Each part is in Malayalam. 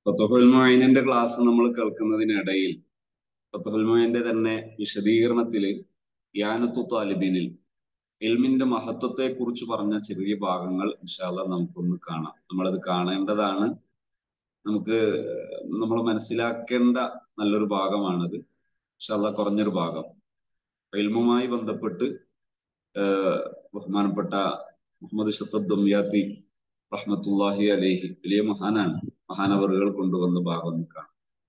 ഫത്തുഹുൽ മൊയിനിന്റെ ക്ലാസ് നമ്മൾ കേൾക്കുന്നതിനിടയിൽ ഫത്തുഹുൽ മൊയിന്റെ തന്നെ വിശദീകരണത്തില് യാനത്തു താലിബിനിൽ ഇൽമിന്റെ മഹത്വത്തെ കുറിച്ച് പറഞ്ഞ ചെറിയ ഭാഗങ്ങൾ ഇൻഷാല്ല നമുക്കൊന്ന് കാണാം നമ്മളത് കാണേണ്ടതാണ് നമുക്ക് നമ്മൾ മനസ്സിലാക്കേണ്ട നല്ലൊരു ഭാഗമാണത് ഇൻഷാല്ല കുറഞ്ഞൊരു ഭാഗം ഇൽമുമായി ബന്ധപ്പെട്ട് ബഹുമാനപ്പെട്ട മുഹമ്മദ് ഷത്തദ്ദുംയാത്തി റഹ്മത്തുല്ലാഹി അലേഹി വലിയ മഹാനാണ് മഹാനവറുകൾ കൊണ്ടുവന്ന ഭാഗം ഒന്ന് കാണാം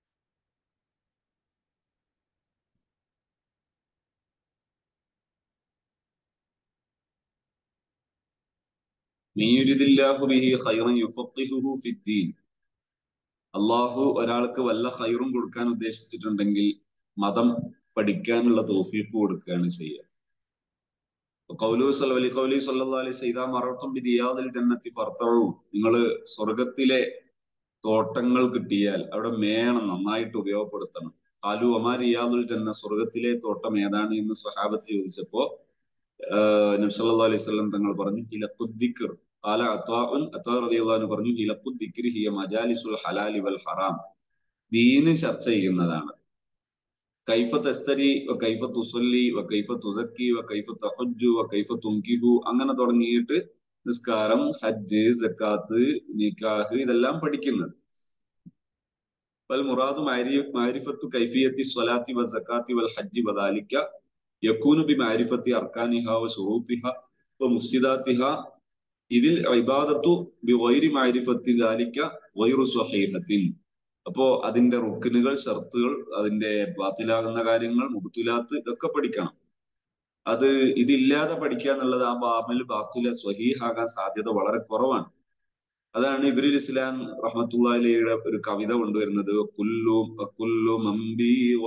അള്ളാഹു ഒരാൾക്ക് വല്ല ഹൈറും കൊടുക്കാൻ ഉദ്ദേശിച്ചിട്ടുണ്ടെങ്കിൽ മതം പഠിക്കാനുള്ള തോഫീക്ക് കൊടുക്കുകയാണ് ചെയ്യുക കൗലു സല്ലി കൗലി സല്ലല്ലാഹു അലൈഹി സൈദാ മറത്തും ബിരിയാദിൽ ജന്നത്തി ഫർത്തഴു നിങ്ങൾ സ്വർഗത്തിലെ തോട്ടങ്ങൾ കിട്ടിയാൽ അവിടെ മേണം നന്നായിട്ട് ഉപയോഗപ്പെടുത്തണം കാലു അമാ റിയാദുൽ ജന്ന സ്വർഗത്തിലെ തോട്ടം ഏതാണ് എന്ന് സ്വഹാബത്ത് ചോദിച്ചപ്പോ നബ്സല്ലാ അലൈഹി സ്വലം തങ്ങൾ പറഞ്ഞു ഇലക്കുദ്ദിക്കർ കാല അത്വാഉൻ അത്വാ റളിയല്ലാഹു പറഞ്ഞു ഇലക്കുദ്ദിക്കർ ഹിയ മജാലിസുൽ ഹലാലി വൽ ഹറാം ദീന് ചർച്ച ചെയ്യുന്നതാണ് കൈഫ തസ്തരി വ കൈഫ തുസല്ലി വ കൈഫ തുസക്കി വ കൈഫ തഹജ്ജു വ കൈഫ തുങ്കിഹു അങ്ങനെ തുടങ്ങിയിട്ട് നിസ്കാരം ഹജ്ജ് സക്കാത്ത് നിക്കാഹ് ഇതെല്ലാം പഠിക്കുന്നത് വൽ മുറാദു മാരിഫത്തു കൈഫിയത്തി സ്വലാത്തി വ സക്കാത്തി വൽ ഹജ്ജി വദാലിക്ക യക്കൂനു ബി മാരിഫത്തി അർക്കാനിഹ വ ശുറൂത്തിഹ വ മുഫ്സിദാത്തിഹ ഇതിൽ ഇബാദത്തു ബി ഗൈരി മാരിഫത്തി ദാലിക്ക ഗൈറു സ്വഹീഹത്തിൻ അപ്പോ അതിന്റെ റുക്കിനുകൾ ഷർത്തുകൾ അതിന്റെ ബാത്തിലാകുന്ന കാര്യങ്ങൾ മുബത്തുലാത്ത് ഇതൊക്കെ പഠിക്കണം അത് ഇതില്ലാതെ പഠിക്കുക എന്നുള്ളത് ആ ബാമിൽ ബാത്തുല സ്വഹീഹാകാൻ സാധ്യത വളരെ കുറവാണ് അതാണ് ഇബ്രുൽ ഇസ്ലാം റഹ്മത്തുള്ളയുടെ ഒരു കവിത കൊണ്ടുവരുന്നത് കുല്ലു കുല്ലു മമ്പി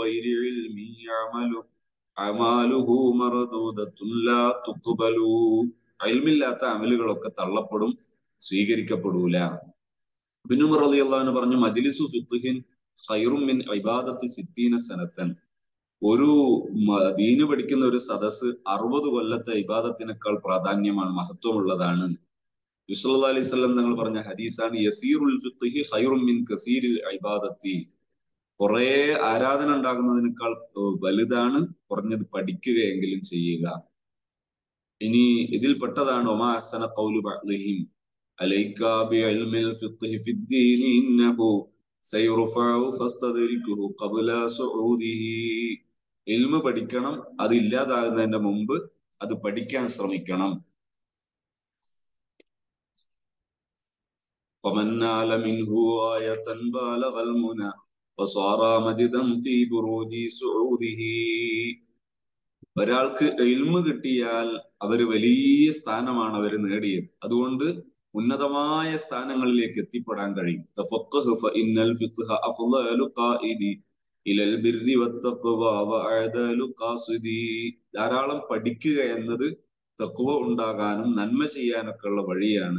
അമാലുഹു മർദൂദത്തുൻ ലാ തുഖ്ബലു അൽമില്ലാത്ത അമലുകളൊക്കെ തള്ളപ്പെടും സ്വീകരിക്കപ്പെടൂല ബിനുമർ അലി അള്ളഹാന് പറഞ്ഞു മജ്ലിസു ഫിഖ്ഹിൻ ഖൈറും മിൻ ഇബാദത്തി സിത്തീന സനത്തൻ ഒരു ദീന് പഠിക്കുന്ന ഒരു സദസ് അറുപത് കൊല്ലത്തെ ഇബാദത്തിനേക്കാൾ പ്രാധാന്യമാണ് മഹത്വമുള്ളതാണ് യുസല്ലാ അലൈഹി സ്വലം തങ്ങൾ പറഞ്ഞ ഹദീസാണ് യസീറുൽ ഫിഖ്ഹി ഖൈറും മിൻ കസീരിൽ ഇബാദത്തി കുറെ ആരാധന ഉണ്ടാകുന്നതിനേക്കാൾ വലുതാണ് കുറഞ്ഞത് പഠിക്കുകയെങ്കിലും ചെയ്യുക ഇനി ഇതിൽ പെട്ടതാണ് ഒമാ അസന ഖൗലു ബഅ്ദിഹിം عليك بعلم الفقه في الدين إنه سيرفع فاستدركه قبل صعوده ഇൽമ പഠിക്കണം അത് ഇല്ലാതാകുന്നതിന്റെ മുമ്പ് അത് പഠിക്കാൻ ശ്രമിക്കണം فمن نال منه آية بالغ المنى وصار مجدا في بروج سعوده ഒരാൾക്ക് ഇൽമ കിട്ടിയാൽ അവര് വലിയ സ്ഥാനമാണ് അവർ നേടിയത് അതുകൊണ്ട് ഉന്നതമായ സ്ഥാനങ്ങളിലേക്ക് എത്തിപ്പെടാൻ കഴിയും ധാരാളം പഠിക്കുക എന്നത് തക്വ ഉണ്ടാകാനും നന്മ ചെയ്യാനൊക്കെ ഉള്ള വഴിയാണ്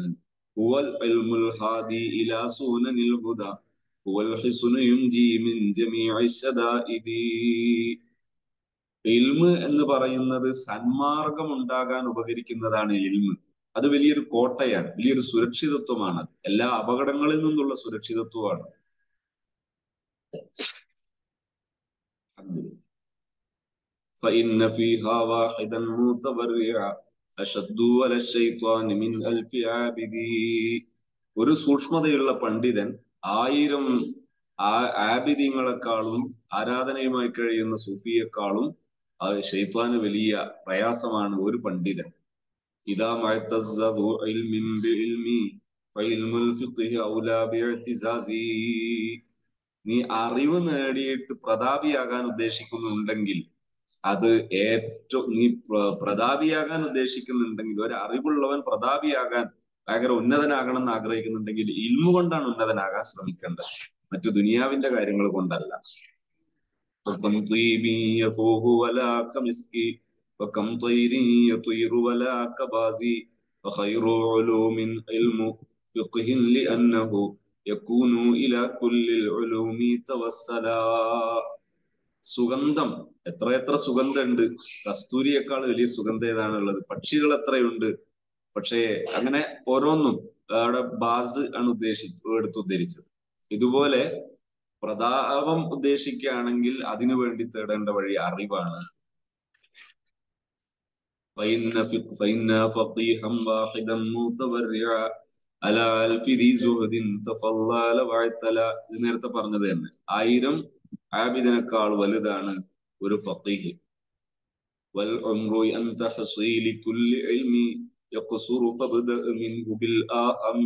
ഇൽമ് എന്ന് പറയുന്നത് സന്മാർഗം ഉണ്ടാകാൻ ഉപകരിക്കുന്നതാണ് ഇൽമ് അത് വലിയൊരു കോട്ടയാണ് വലിയൊരു സുരക്ഷിതത്വമാണ് എല്ലാ അപകടങ്ങളിൽ നിന്നുള്ള സുരക്ഷിതത്വമാണ് فإن فيها واحدا متبرعا أشد على الشيطان من ألف عابد ഒരു സൂക്ഷ്മതയുള്ള പണ്ഡിതൻ ആയിരം ആബിദ്യങ്ങളെക്കാളും ആരാധനയുമായി കഴിയുന്ന സൂഫിയെക്കാളും ഷെയ്ത്വാന് വലിയ പ്രയാസമാണ് ഒരു പണ്ഡിതൻ إذا ما اعتز ذو علم بعلمي فعلم الفقه أولى باعتزازي നീ അറിവ് നേടിയിട്ട് പ്രതാപിയാകാൻ ഉദ്ദേശിക്കുന്നുണ്ടെങ്കിൽ അത് ഏറ്റവും നീ പ്രതാപിയാകാൻ ഉദ്ദേശിക്കുന്നുണ്ടെങ്കിൽ ഒരു അറിവുള്ളവൻ പ്രതാപിയാകാൻ ഭയങ്കര ഉന്നതനാകണം എന്ന് ആഗ്രഹിക്കുന്നുണ്ടെങ്കിൽ ഇൽമു കൊണ്ടാണ് ഉന്നതനാകാൻ ശ്രമിക്കേണ്ടത് മറ്റു ദുനിയാവിന്റെ കാര്യങ്ങൾ കൊണ്ടല്ല وكم طير يطير ولا كبازي فخير علوم علم فقه لأنه يكون إلى كل العلوم توسلا സുഗന്ധം എത്ര എത്ര സുഗന്ധമുണ്ട് കസ്തൂരിയേക്കാൾ വലിയ സുഗന്ധം ഏതാണുള്ളത് പക്ഷികൾ എത്രയുണ്ട് പക്ഷേ അങ്ങനെ ഓരോന്നും അവിടെ ബാസ് ആണ് ഉദ്ദേശിച്ച് എടുത്ത് ഉദ്ധരിച്ചത് ഇതുപോലെ പ്രതാപം ഉദ്ദേശിക്കുകയാണെങ്കിൽ അതിനു വേണ്ടി തേടേണ്ട വഴി അറിവാണ് فإن فق- فإن فقيها واحدا متورعا على ألف ذي زهد تفضل واعتلى ഇത് നേരത്തെ പറഞ്ഞത് തന്നെ ആയിരം ആബിദിനേക്കാൾ വലുതാണ് ഒരു ഫഖീഹ് والعمر أن تحصيل كل علم يقصر فابدأ منه بالآم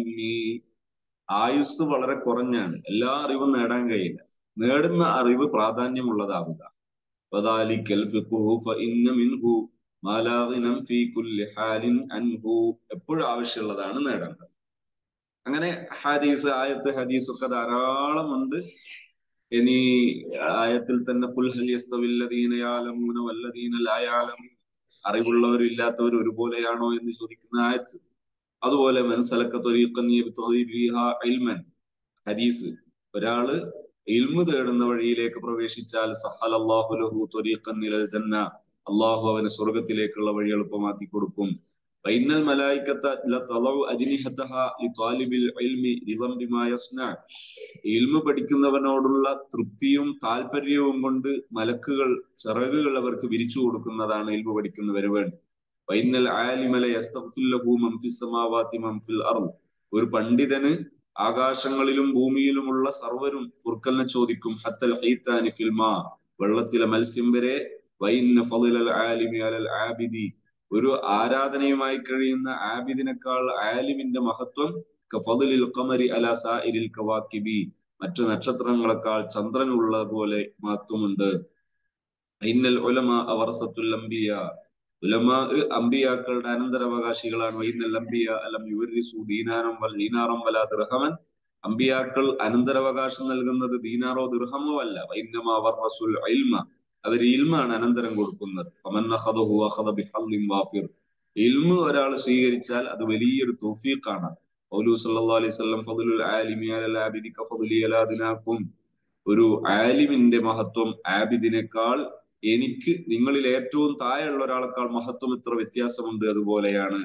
ആയുസ് വളരെ കുറഞ്ഞാണ് എല്ലാ അറിവും നേടാൻ കഴിയില്ല നേടുന്ന അറിവ് പ്രാധാന്യമുള്ളതാവുക وذلك الفقه فإن منه ما لا غنى في كل حال عنه എപ്പോഴും ആവശ്യമുള്ളതാണ് നേടേണ്ടത് അങ്ങനെ ഹദീസ് ആയത്ത് ഹദീസ് ഒക്കെ ധാരാളമുണ്ട് ഇനി ആയത്തിൽ തന്നെ "ഖുൽ ഹൽ യസ്തവിൽ ലദീന യഅലമൂന വല്ലദീന ലാ യഅലമൂൻ" അറിവുള്ളവരും ഇല്ലാത്തവരും ഒരുപോലെയാണോ എന്ന് ചോദിക്കുന്ന ആയത്ത് അതുപോലെ മനസ്സലക്ക ത്വരീഖൻ യബ്തഗി ഫീഹാ ഇൽമൻ ഹദീസ് ഒരാള് ഇൽമു തേടുന്ന വഴിയിലേക്ക് പ്രവേശിച്ചാൽ സഹലല്ലാഹു ലഹു ത്വരീഖൻ ഇലൽ ജന്ന അള്ളാഹു അവന് സ്വർഗത്തിലേക്കുള്ള വഴി എളുപ്പമാക്കി കൊടുക്കും ഫൈനൽ മലായിക്കത്ത ലതളഉ അജ്നിഹതഹ ലിത്വാലിബിൽ ഇൽമി റിദം ബിമാ യസ്ന ഇൽമു പഠിക്കുന്നവനോടുള്ള തൃപ്തിയും താല്പര്യവും കൊണ്ട് മലക്കുകൾ ചിറകുകൾ അവർക്ക് വിരിച്ചു കൊടുക്കുന്നതാണ് ഇൽമു പഠിക്കുന്നവര് വേണ്ടി ഫൈനൽ ആലിമല യസ്തഗ്ഫില്ലഹു മൻ ഫിസ് സമാവാതി മൻ ഫിൽ അർദ് ഒരു പണ്ഡിതന് ആകാശങ്ങളിലും ഭൂമിയിലുമുള്ള സർവരും പൊറുക്കലിനെ ചോദിക്കും ഹത്തൽ ഹൈത്താനി ഫിൽമാ വെള്ളത്തിലെ മത്സ്യം വരെ വൈന്ന ഫളിലൽ ആലിമി അലൽ ആബിദി ഒരു ആരാധനയുമായി കഴിയുന്ന ആബിദിനേക്കാൾ ആലിമിന്റെ മഹത്വം കഫളിൽ ഖമരി അലാ സായിരിൽ കവാക്കിബി മറ്റു നക്ഷത്രങ്ങളെക്കാൾ ചന്ദ്രനുള്ള പോലെ മഹത്വമുണ്ട് ഇന്നൽ ഉലമ അവറസത്തുൽ അംബിയ ഉലമാ അംബിയാക്കളുടെ അനന്തരാവകാശികളാണ് വൈന്നൽ അംബിയ അലം യുവരിസു ദീനാരം വൽ ദീനാറം വലാ ദിർഹമൻ അംബിയാക്കൾ അനന്തരാവകാശം നൽകുന്നത് ദീനാറോ ദിർഹമോ അല്ല വൈന്നമാ വർറസുൽ ഇൽമ അവർ ഇൽമാണ് അനന്തരം കൊടുക്കുന്നത് ഫമൻ അഖദഹു അഖദ ബിഹദ്ദിൻ വാഫിർ ഇൽമ് ഒരാൾ സ്വീകരിച്ചാൽ അത് വലിയൊരു തൗഫീഖാണ് പൗലു സല്ലല്ലാഹു അലൈഹി വസല്ലം ഫദ്ലുൽ ആലിമി അലൽ ആബിദി കഫദ്ലി അലാ ദിനാക്കും ഒരു ആലിമിന്റെ മഹത്വം ആബിദിനേക്കാൾ എനിക്ക് നിങ്ങളിൽ ഏറ്റവും താഴെയുള്ള ഒരാളെക്കാൾ മഹത്വം എത്ര വ്യത്യാസമുണ്ട് അതുപോലെയാണ്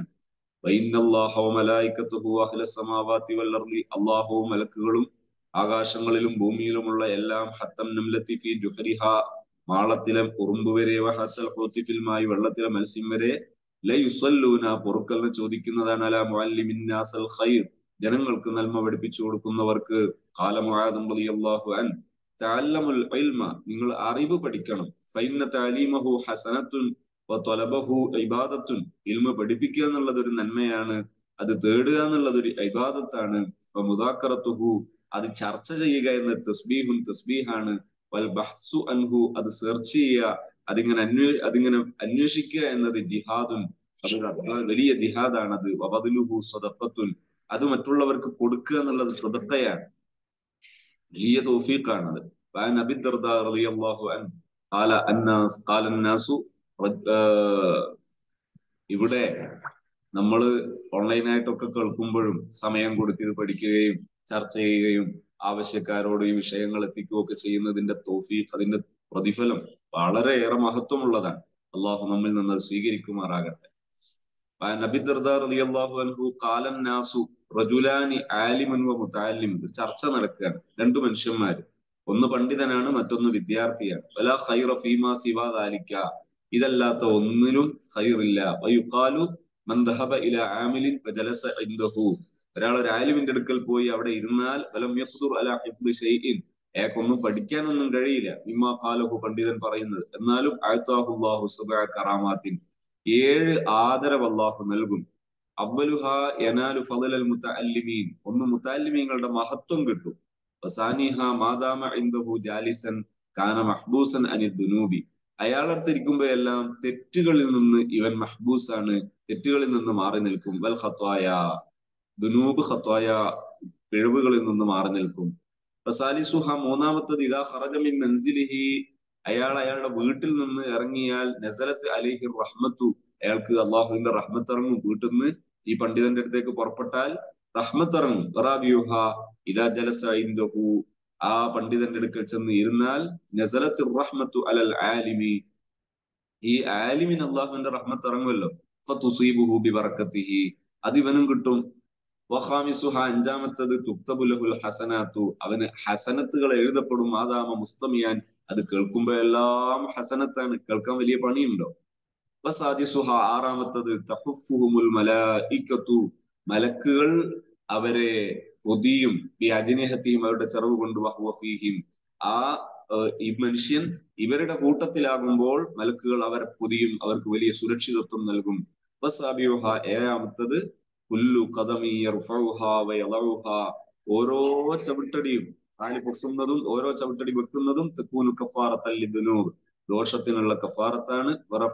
അള്ളാഹുവും മലക്കുകളും ആകാശങ്ങളിലും ഭൂമിയിലുമുള്ള എല്ലാം ഹത്തം നംലത്തി ഫി ജുഹരിഹ മാളത്തിലെ ഉറുമ്പ് വരെ വഹത്തൽ ഹുത്തിഫിൽമായി വെള്ളത്തിലെ മത്സ്യം വരെ ലയുസല്ലൂന പൊറുക്കലിനെ ചോദിക്കുന്നതാണ് അല മുഅല്ലിമിന്നാസൽ ഖൈർ ജനങ്ങൾക്ക് നന്മ പഠിപ്പിച്ചു കൊടുക്കുന്നവർക്ക് കാലമുആദം റളിയല്ലാഹു അൻ തഅല്ലമുൽ ഇൽമ നിങ്ങൾ അറിവ് പഠിക്കണം ഫൈന തഅലീമഹു ഹസനത്തുൻ വതലബഹു ഇബാദത്തുൻ ഇൽമ പഠിപ്പിക്കുക എന്നുള്ളത് ഒരു നന്മയാണ് അത് തേടുക എന്നുള്ളത് ഒരു ഇബാദത്താണ് മുദാക്കറത്തുഹു അത് ചർച്ച ചെയ്യുക എന്ന തസ്ബീഹുൻ തസ്ബീഹാണ് വൽ ബഹ്സു അൻഹു അത് സെർച്ച് ചെയ്യുക അതിങ്ങനെ അന്വേ അതിങ്ങനെ അന്വേഷിക്കുക എന്നത് ജിഹാദുൻ അതൊരു വലിയ ജിഹാദാണ് അത് വബദലുഹു സ്വതക്കത്തുൻ അത് മറ്റുള്ളവർക്ക് കൊടുക്കുക എന്നുള്ളത് സ്വതക്കയാണ് വലിയ തൗഫീഖാണത് وعن ابي الدرداء رضي الله عنه قال الناس قال الناس ഇവിടെ നമ്മൾ ഓൺലൈനായിട്ടൊക്കെ കേൾക്കുമ്പോഴും സമയം കൊടുത്ത് ഇത് പഠിക്കുകയും ചർച്ച ചെയ്യുകയും ആവശ്യക്കാരോട് ഈ വിഷയങ്ങൾ എത്തിക്കുകയൊക്കെ ചെയ്യുന്നതിന്റെ തോഫീഖ് അതിന്റെ പ്രതിഫലം വളരെയേറെ മഹത്വമുള്ളതാണ് അള്ളാഹു നമ്മിൽ നിന്ന് അത് സ്വീകരിക്കുമാറാകട്ടെ നബി ദർദാർ റളിയല്ലാഹു അൻഹു കാലൻ നാസു റജുലാനി ആലിമൻ വ മുതഅല്ലിം ഒരു ചർച്ച നടക്കുകയാണ് രണ്ടു മനുഷ്യന്മാര് ഒന്ന് പണ്ഡിതനാണ് മറ്റൊന്ന് വിദ്യാർത്ഥിയാണ് വലാ ഖൈറ ഫീമാ സിവാ ദാലിക ഇതല്ലാത്ത ഒന്നിനും ഖൈറില്ല വയുഖാലു മൻ ദഹബ ഇല ആമിലിൻ വജലസ ഇൻദഹു ഒരാൾ ഒരു ആലിമിന്റെ അടുക്കൽ പോയി അവിടെ ഇരുന്നാൽ വലം യഖ്ദുർ അലാ ഹിഫ്ദി ഷൈഇൻ അയാൾക്കൊന്നും പഠിക്കാനൊന്നും കഴിയില്ല ഇമ്മാ ഖാലഹു പണ്ഡിതൻ പറയുന്നത് എന്നാലും അഅതാഹുല്ലാഹു സബഅ കറാമാത്തിൻ ഏഴ് ആദരവ് അള്ളാഹു നൽകും അവലുഹ യനാലു ഫളൽ മുതഅല്ലിമീൻ ഒന്ന് മുതഅല്ലിമീങ്ങളുടെ മഹത്വം കിട്ടും വസാനിഹ മാദാമ ഇൻദഹു ജാലിസൻ കാന മഹ്ബൂസൻ അനി ദുനൂബി അയാളടുത്തിരിക്കുമ്പോ എല്ലാം തെറ്റുകളിൽ നിന്ന് ഇവൻ മഹ്ബൂസാണ് തെറ്റുകളിൽ നിന്ന് മാറി നിൽക്കും വൽ ഖത്വായ ദുനൂബ് ഖത്വായ പിഴവുകളിൽ നിന്ന് മാറി നിൽക്കും വസാലിസുഹ മൂന്നാമത്തത് ഇതാ ഖറജമിൻ മൻസിലിഹി അയാൾ അയാളുടെ വീട്ടിൽ നിന്ന് ഇറങ്ങിയാൽ നസലത്ത് അലിഹി റഹ്മത്തു അയാൾക്ക് അള്ളാഹുവിന്റെ റഹ്മത്ത് ഇറങ്ങും വീട്ടിൽ നിന്ന് ഈ പണ്ഡിതന്റെ അടുത്തേക്ക് പുറപ്പെട്ടാൽ റഹ്മത്ത് ഇറങ്ങും വറാബിയുഹ ഇതാ ജലസ ഇന്ദഹു ആ പണ്ഡിതന്റെ അടുക്കൽ ചെന്ന് ഇരുന്നാൽ നസലത്ത് റഹ്മത്തു അലൽ ആലിമി ഈ ആലിമിന് അള്ളാഹുവിന്റെ റഹ്മത്ത് ഇറങ്ങുമല്ലോ ഫതുസീബുഹു ബിബറക്കത്തിഹി അത് ഇവനും കിട്ടും വഹാമിസുഹ അഞ്ചാമത്തത് തുക്തബുലഹുൽ ഹസനാത്തു അവന് ഹസനത്തുകൾ എഴുതപ്പെടും മാതാമ മുസ്തമിയാൻ അത് കേൾക്കുമ്പോഴെല്ലാം ഹസനത്താണ് കേൾക്കാൻ വലിയ പണിയുണ്ടോ വസാദിസുഹ ആറാമത്തത് തഹുഫുഹുമുൽ മലായിക്കത്തു മലക്കുകൾ അവരെ പൊതിയും ഈ അജനേഹത്തെയും അവരുടെ ചെറവ് കൊണ്ട് വഹുവഫീഹിം ആ ഈ മനുഷ്യൻ ഇവരുടെ കൂട്ടത്തിലാകുമ്പോൾ മലക്കുകൾ അവരെ പൊതിയും അവർക്ക് വലിയ സുരക്ഷിതത്വം നൽകും വസാബിയുഹ ഏഴാമത്തത് കുല്ലു കദമി ഓരോ ചവിട്ടടിയും കാല് പൊക്കുന്നതും ഓരോ ചവിട്ടടി വെക്കുന്നതും തെക്കൂനു കഫാറത്തല്ലിദുനു ദോഷത്തിനുള്ള കഫാറത്താണ്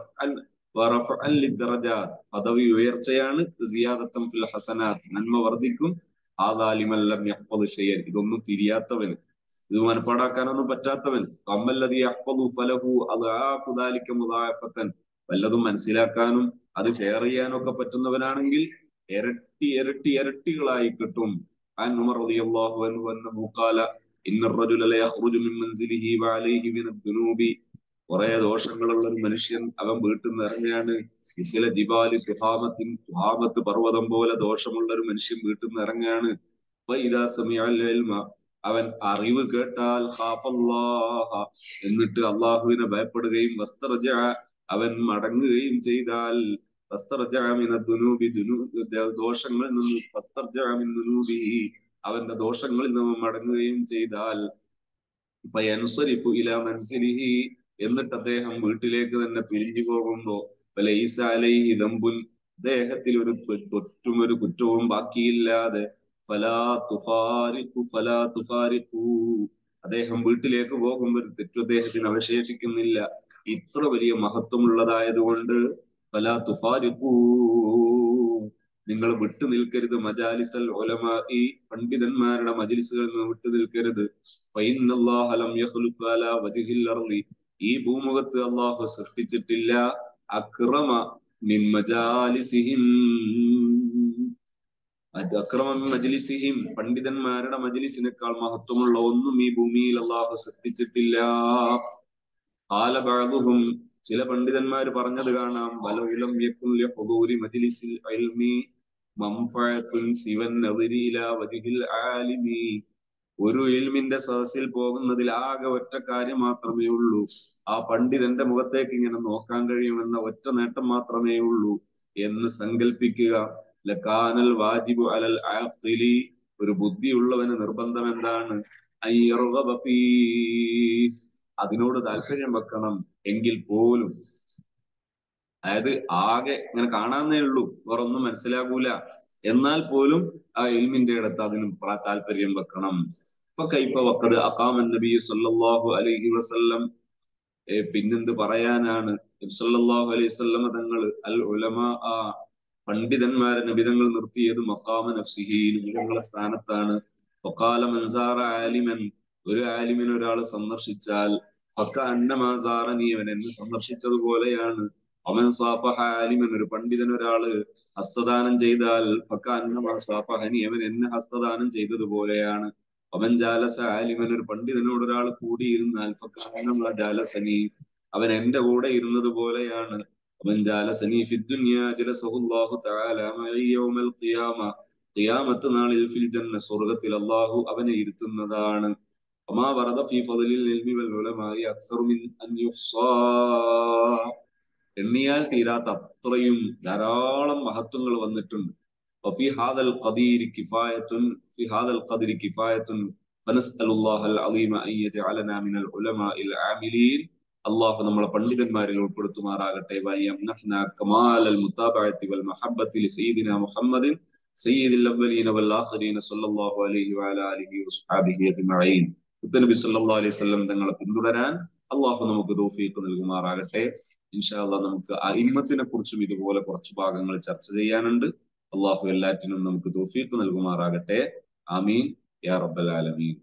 പദവി ഉയർച്ചയാണ് സിയാദത്തം ഫിൽ ഹസനാത്ത് നന്മ വർദ്ധിക്കും ആദാലിമല്ലം യഹ്ഫദ് ഷെയ്യൻ ഇതൊന്നും തിരിയാത്തവന് ഇത് മനപ്പാടാക്കാനൊന്നും പറ്റാത്തവൻ കമ്മല്ലതി അഹ്ഫദു ഫലഹു അദ്ആഫു ദാലിക മുദാഫത്തൻ വല്ലതും മനസ്സിലാക്കാനും അത് ഷെയർ ചെയ്യാനും ഒക്കെ പറ്റുന്നവനാണെങ്കിൽ ഇരട്ടി ഇരട്ടി ഇരട്ടികളായി കിട്ടും عن عمر رضي الله عنه أنه قال إن الرجل لا يخرج من منزله وعليه من الذنوب കുറെ ദോഷങ്ങളുള്ള ഒരു മനുഷ്യൻ അവൻ വീട്ടിൽ നിന്ന് ഇറങ്ങുകയാണ് ഇസില ജിബാലി സുഹാമത്തിൻ സുഹാമത്ത് പർവ്വതം പോലെ ദോഷമുള്ള ഒരു മനുഷ്യൻ വീട്ടിൽ നിന്ന് ഇറങ്ങുകയാണ് അവൻ അറിവ് കേട്ടാൽ എന്നിട്ട് അള്ളാഹുവിനെ ഭയപ്പെടുകയും വസ്ത്രജ അവൻ മടങ്ങുകയും ചെയ്താൽ ദോഷങ്ങളിൽ നിന്ന് അവന്റെ ദോഷങ്ങളിൽ നിന്ന് മടങ്ങുകയും ചെയ്താൽ എന്നിട്ട് അദ്ദേഹം വീട്ടിലേക്ക് തന്നെ പിരിഞ്ഞു പോകുമ്പോ ദമ്പുൻ അദ്ദേഹത്തിൽ ഒരു ഒറ്റും ഒരു കുറ്റവും ബാക്കിയില്ലാതെ ഫലാ തുഫാരിഖു ഫലാ തുഫാരിഖു അദ്ദേഹം വീട്ടിലേക്ക് പോകുമ്പോൾ ഒരു തെറ്റു അദ്ദേഹത്തിന് അവശേഷിക്കുന്നില്ല ഇത്ര വലിയ മഹത്വമുള്ളതായതുകൊണ്ട് ഫലാ തുഫാരിഖു നിങ്ങൾ വിട്ടു നിൽക്കരുത് മജാലിസൽ ഒലമ ഈ പണ്ഡിതന്മാരുടെ മജിലിസുകളിൽ നിന്ന് വിട്ടു നിൽക്കരുത് ഈ ഭൂമുഖത്ത് അള്ളാഹു സൃഷ്ടിച്ചിട്ടില്ല അക്രമ മിൻ മജാലിസിഹിം അക്രമ മജലിസിഹിം പണ്ഡിതന്മാരുടെ മജലിസിനേക്കാൾ മഹത്വമുള്ള ഒന്നും ഈ ഭൂമിയിൽ അള്ളാഹു സൃഷ്ടിച്ചിട്ടില്ല കാലബാഗുഹും ചില പണ്ഡിതന്മാർ പറഞ്ഞത് കാണാം ബലവിലം മജ്ലിസിൽ ഇൽമി മംഫഅത്തുൻ സിവൻ നദരില വജ്ഹിൽ ആലിമി ഒരു ഇൽമിന്റെ സദസ്സിൽ പോകുന്നതിൽ ആകെ ഒറ്റ കാര്യം മാത്രമേ ഉള്ളൂ ആ പണ്ഡിതന്റെ മുഖത്തേക്ക് ഇങ്ങനെ നോക്കാൻ കഴിയുമെന്ന ഒറ്റ നേട്ടം മാത്രമേ ഉള്ളൂ എന്ന് സങ്കല്പിക്കുക ലക്കാനൽ വാജിബു അലൽ ആഖിലി ഒരു ബുദ്ധിയുള്ളവന് നിർബന്ധം എന്താണ് അതിനോട് താല്പര്യം വെക്കണം എങ്കിൽ പോലും അതായത് ആകെ ഇങ്ങനെ കാണാന്നേ ഉള്ളൂ വേറൊന്നും മനസ്സിലാകൂല എന്നാൽ പോലും ആ ഇൽമിന്റെ അടുത്ത് അതിനും താല്പര്യം വെക്കണം ഇപ്പൊ കൈപ്പ വക്കത് അക്കാമൻ നബി സല്ലല്ലാഹു അലൈഹി വസല്ലം പിന്നെന്ത് പറയാനാണ് സല്ലല്ലാഹു അലൈഹി വസല്ലം തങ്ങൾ അൽ ഉലമ ആ പണ്ഡിതന്മാരെ നബിതങ്ങൾ നിർത്തിയത് മക്കാമ നഫ്സിഹി നിങ്ങളുടെ സ്ഥാനത്താണ് ഒക്കാല മൻസാറ ആലിമൻ ഒരു ആലിമിനെ ഒരാൾ സന്ദർശിച്ചാൽ ഫക്ക അന്നമാസാറനി അവൻ എന്നെ സന്ദർശിച്ചതുപോലെയാണ് അവൻ സ്വാപഹ ആലിമൻ ഒരു പണ്ഡിതൻ ഒരാള് ഹസ്തദാനം ചെയ്താൽ ഫക്ക അന്നമാ സ്വാപഹനി അവൻ എന്നെ ഹസ്തദാനം ചെയ്തതുപോലെയാണ് അവൻ ജാലസ ആലിമൻ ഒരു പണ്ഡിതനോട് ഒരാൾ കൂടിയിരുന്നാൽ ഫക്ക അന്നമാ ജാലസനി അവൻ എന്റെ കൂടെ ഇരുന്നത് പോലെയാണ് അവൻ ജാലസനി ഫിദ്ദുനിയ ജലസഹുല്ലാഹു തആല മഅ യൗമൽ ഖിയാമ ഖിയാമത്ത് നാളിൽ ഫിൽ ജന്ന സ്വർഗ്ഗത്തിൽ അല്ലാഹു അവനെ ഇരുത്തുന്നതാണ് وما ورد في فضل العلم والعلماء أكثر من أن يحصى എണ്ണിയാൽ തീരാത്ത അത്രയും ധാരാളം മഹത്വങ്ങൾ വന്നിട്ടുണ്ട് وفي هذا القدير كفاية في هذا القدر كفاية فنسأل الله العظيم أن يجعلنا من العلماء العاملين അള്ളാഹു നമ്മളെ പണ്ഡിതന്മാരിൽ ഉൾപ്പെടുത്തുമാറാകട്ടെ കമാൽ അൽ മുത്താബഅത്തി വൽ മഹബ്ബത്തി ലസയ്യിദിന മുഹമ്മദിൻ സയ്യിദുൽ അവ്വലീന വൽ ആഖിരീന സല്ലല്ലാഹു അലൈഹി വഅല ആലിഹി വസ്ഹബിഹി അജ്മഈൻ നബി സല്ലല്ലാഹു അലൈഹി വസല്ലം തങ്ങളെ പിന്തുടരാൻ അള്ളാഹു നമുക്ക് തൗഫീഖ് നൽകുമാറാകട്ടെ ഇൻഷാ അല്ലാഹ് നമുക്ക് അയിമ്മത്തിനെ കുറിച്ചും ഇതുപോലെ കുറച്ച് ഭാഗങ്ങൾ ചർച്ച ചെയ്യാനുണ്ട് അള്ളാഹു എല്ലാറ്റിനും നമുക്ക് തൗഫീഖ് നൽകുമാറാകട്ടെ ആമീൻ യാ റബ്ബൽ ആലമീൻ